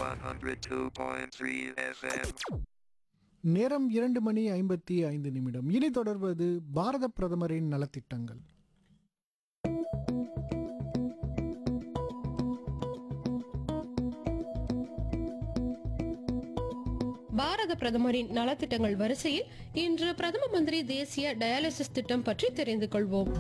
102.3 FM. நேரம் இரண்டு மணி ஐம்பத்தி ஐந்து நிமிடம் இனி தொடர்வது பாரத பிரதமரின் நலத்திட்டங்கள் பாரத பிரதமரின் நலத்திட்டங்கள் வரிசையில் இன்று பிரதம மந்திரி தேசிய டயாலிசிஸ் திட்டம் பற்றி தெரிந்து கொள்வோம்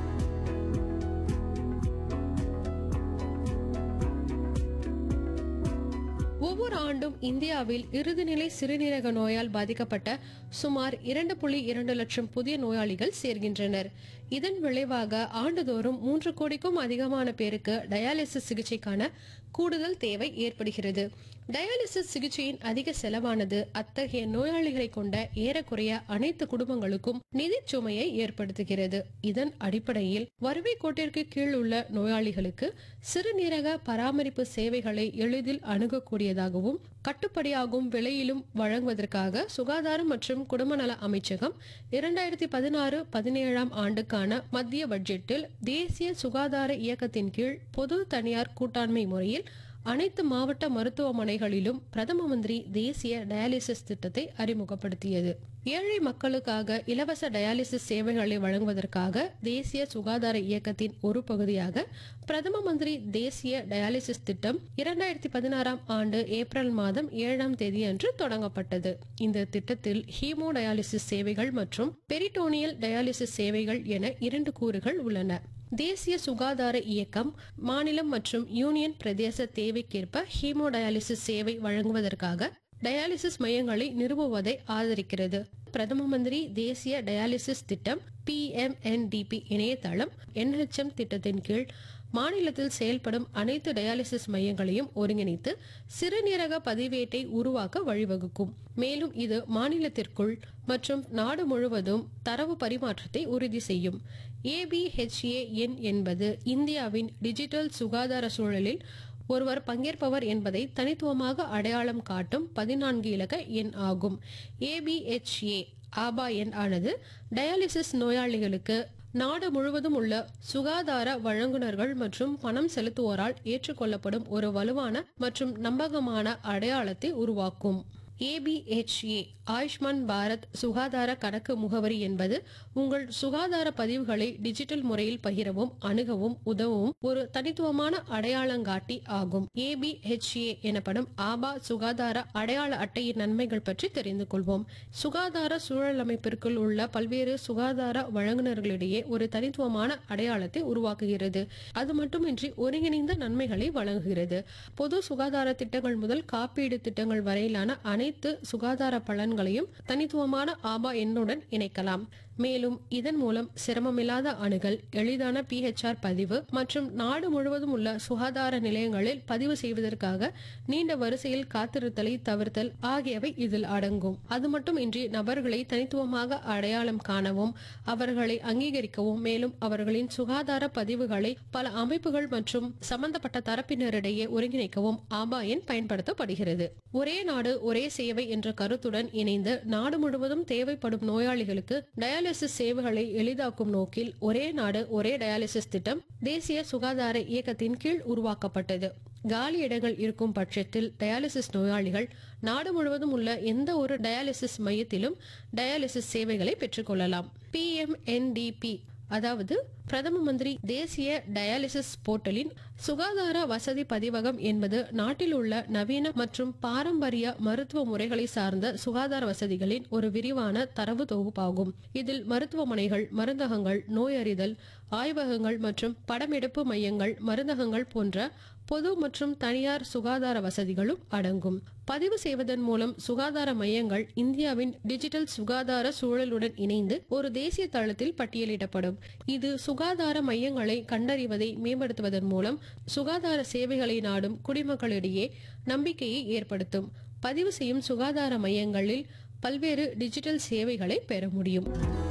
ஒவ்வொரு ஆண்டும் இந்தியாவில் இறுதிநிலை சிறுநீரக நோயால் பாதிக்கப்பட்ட சுமார் இரண்டு புள்ளி இரண்டு லட்சம் புதிய நோயாளிகள் சேர்கின்றனர் இதன் விளைவாக ஆண்டுதோறும் மூன்று கோடிக்கும் அதிகமான பேருக்கு டயாலிசிஸ் சிகிச்சைக்கான கூடுதல் தேவை ஏற்படுகிறது டயாலிசிஸ் சிகிச்சையின் அதிக செலவானது அத்தகைய நோயாளிகளை கொண்ட ஏறக்குறைய அனைத்து குடும்பங்களுக்கும் நிதி சுமையை ஏற்படுத்துகிறது இதன் அடிப்படையில் வறுமை கோட்டிற்கு கீழ் உள்ள நோயாளிகளுக்கு சிறுநீரக பராமரிப்பு சேவைகளை எளிதில் அணுகக்கூடியதாகவும் கட்டுப்படியாகும் விலையிலும் வழங்குவதற்காக சுகாதாரம் மற்றும் குடும்ப நல அமைச்சகம் இரண்டாயிரத்தி பதினாறு பதினேழாம் ஆண்டுக்கான மத்திய பட்ஜெட்டில் தேசிய சுகாதார இயக்கத்தின் கீழ் பொது தனியார் கூட்டாண்மை முறையில் அனைத்து மாவட்ட மருத்துவமனைகளிலும் பிரதம மந்திரி தேசிய டயாலிசிஸ் திட்டத்தை அறிமுகப்படுத்தியது ஏழை மக்களுக்காக இலவச டயாலிசிஸ் சேவைகளை வழங்குவதற்காக தேசிய சுகாதார இயக்கத்தின் ஒரு பகுதியாக பிரதம மந்திரி தேசிய டயாலிசிஸ் திட்டம் இரண்டாயிரத்தி பதினாறாம் ஆண்டு ஏப்ரல் மாதம் ஏழாம் தேதி அன்று தொடங்கப்பட்டது இந்த திட்டத்தில் ஹீமோ டயாலிசிஸ் சேவைகள் மற்றும் பெரிட்டோனியல் டயாலிசிஸ் சேவைகள் என இரண்டு கூறுகள் உள்ளன தேசிய சுகாதார இயக்கம் மாநிலம் மற்றும் யூனியன் பிரதேச தேவைக்கேற்ப ஹீமோடயாலிசிஸ் சேவை வழங்குவதற்காக டயாலிசிஸ் மையங்களை நிறுவுவதை ஆதரிக்கிறது பிரதம மந்திரி தேசிய டயாலிசிஸ் திட்டம் பிஎம்என்டிபி இணையதளம் என்ஹெச்எம் திட்டத்தின் கீழ் மாநிலத்தில் செயல்படும் அனைத்து டயாலிசிஸ் மையங்களையும் ஒருங்கிணைத்து சிறுநீரக பதிவேட்டை உருவாக்க வழிவகுக்கும் மேலும் இது மாநிலத்திற்குள் மற்றும் நாடு முழுவதும் தரவு பரிமாற்றத்தை உறுதி செய்யும் ஏபிஹெச்ஏ எண் என்பது இந்தியாவின் டிஜிட்டல் சுகாதார சூழலில் ஒருவர் பங்கேற்பவர் என்பதை தனித்துவமாக அடையாளம் காட்டும் பதினான்கு இலக்க எண் ஆகும் ஏபிஹெச்ஏ ஆபா எண் ஆனது டயாலிசிஸ் நோயாளிகளுக்கு நாடு முழுவதும் உள்ள சுகாதார வழங்குனர்கள் மற்றும் பணம் செலுத்துவோரால் ஏற்றுக்கொள்ளப்படும் ஒரு வலுவான மற்றும் நம்பகமான அடையாளத்தை உருவாக்கும் ஏபிஹெச்ஏ ஆயுஷ்மான் பாரத் சுகாதார கணக்கு முகவரி என்பது உங்கள் சுகாதார பதிவுகளை டிஜிட்டல் முறையில் பகிரவும் அணுகவும் உதவும் ஒரு தனித்துவமான அடையாளங்காட்டி ஆகும் ஏபிஹெச்ஏ எனப்படும் ஆபா சுகாதார அடையாள அட்டையின் நன்மைகள் பற்றி தெரிந்து கொள்வோம் சுகாதார சூழல் அமைப்பிற்குள் உள்ள பல்வேறு சுகாதார வழங்குனர்களிடையே ஒரு தனித்துவமான அடையாளத்தை உருவாக்குகிறது அது மட்டுமின்றி ஒருங்கிணைந்த நன்மைகளை வழங்குகிறது பொது சுகாதார திட்டங்கள் முதல் காப்பீடு திட்டங்கள் வரையிலான அனைத்து சுகாதார பலன்களையும் தனித்துவமான ஆபா எண்ணுடன் இணைக்கலாம் மேலும் இதன் மூலம் சிரமமில்லாத அணுகல் எளிதான பிஹெச்ஆர் பதிவு மற்றும் நாடு முழுவதும் உள்ள சுகாதார நிலையங்களில் பதிவு செய்வதற்காக நீண்ட வரிசையில் காத்திருத்தலை தவிர்த்தல் ஆகியவை இதில் அடங்கும் அது மட்டுமின்றி நபர்களை தனித்துவமாக அடையாளம் காணவும் அவர்களை அங்கீகரிக்கவும் மேலும் அவர்களின் சுகாதார பதிவுகளை பல அமைப்புகள் மற்றும் சம்பந்தப்பட்ட தரப்பினரிடையே ஒருங்கிணைக்கவும் ஆபா எண் பயன்படுத்தப்படுகிறது ஒரே நாடு ஒரே சேவை என்ற கருத்துடன் இணைந்து நாடு முழுவதும் தேவைப்படும் நோயாளிகளுக்கு டயாலிசிஸ் சேவைகளை எளிதாக்கும் நோக்கில் ஒரே நாடு ஒரே டயாலிசிஸ் திட்டம் தேசிய சுகாதார இயக்கத்தின் கீழ் உருவாக்கப்பட்டது காலி இடங்கள் இருக்கும் பட்சத்தில் டயாலிசிஸ் நோயாளிகள் நாடு முழுவதும் உள்ள எந்த ஒரு டயாலிசிஸ் மையத்திலும் டயாலிசிஸ் சேவைகளை பெற்றுக்கொள்ளலாம் பிஎம்என்டிபி அதாவது பிரதம மந்திரி தேசிய டயாலிசிஸ் போர்ட்டலின் சுகாதார வசதி பதிவகம் என்பது நாட்டில் உள்ள நவீன மற்றும் பாரம்பரிய மருத்துவ முறைகளை சார்ந்த சுகாதார வசதிகளின் ஒரு விரிவான தரவு தொகுப்பாகும் இதில் மருத்துவமனைகள் மருந்தகங்கள் நோயறிதல் ஆய்வகங்கள் மற்றும் படமெடுப்பு மையங்கள் மருந்தகங்கள் போன்ற பொது மற்றும் தனியார் சுகாதார வசதிகளும் அடங்கும் பதிவு செய்வதன் மூலம் சுகாதார மையங்கள் இந்தியாவின் டிஜிட்டல் சுகாதார சூழலுடன் இணைந்து ஒரு தேசிய தளத்தில் பட்டியலிடப்படும் இது சுகாதார மையங்களை கண்டறிவதை மேம்படுத்துவதன் மூலம் சுகாதார சேவைகளை நாடும் குடிமக்களிடையே நம்பிக்கையை ஏற்படுத்தும் பதிவு செய்யும் சுகாதார மையங்களில் பல்வேறு டிஜிட்டல் சேவைகளை பெற முடியும்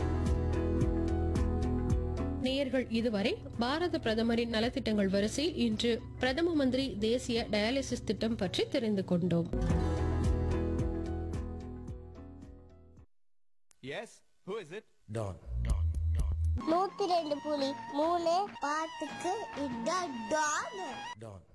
நேயர்கள் இதுவரை பாரத பிரதமரின் நலத்திட்டங்கள் வரிசையில் இன்று பிரதம மந்திரி தேசிய டயாலிசிஸ் திட்டம் பற்றி தெரிந்து கொண்டோம் Yes? Who is it? Don. நூத்தி ரெண்டு புலி மூணு பாட்டுக்கு இதான் டான் Don.